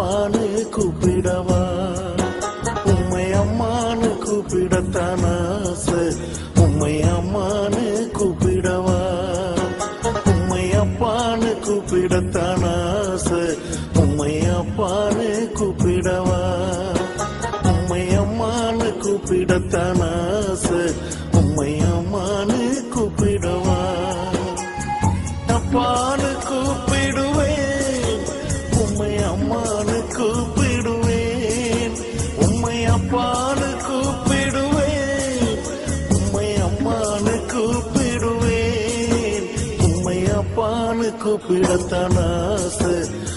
அப்பான்னு கூப்பிடவா உம்மை அம்மான்னு கூப்பிடத்தான் ஆசை உம்மை அம்மான்னு கூப்பிடவா உம்மை அப்பான்னு கூப்பிடத்தான் ஆசை உம்மை அப்பான்னு கூப்பிடவா உம்மை அம்மான்னு கூப்பிடத்தான் ஆசை உம்மை அம்மான்னு கூப்பிடவா அப்பான்னு கூப்பிடுவேன் உம்மை அம்மான்னு கூப்பிடுவேன் உம்மை அப்பான்னு கூப்பிடுவேன் உம்மை அம்மான்னு கூப்பிடுவேன் உம்மை அப்பான்னு கூப்பிடத்தான் ஆசை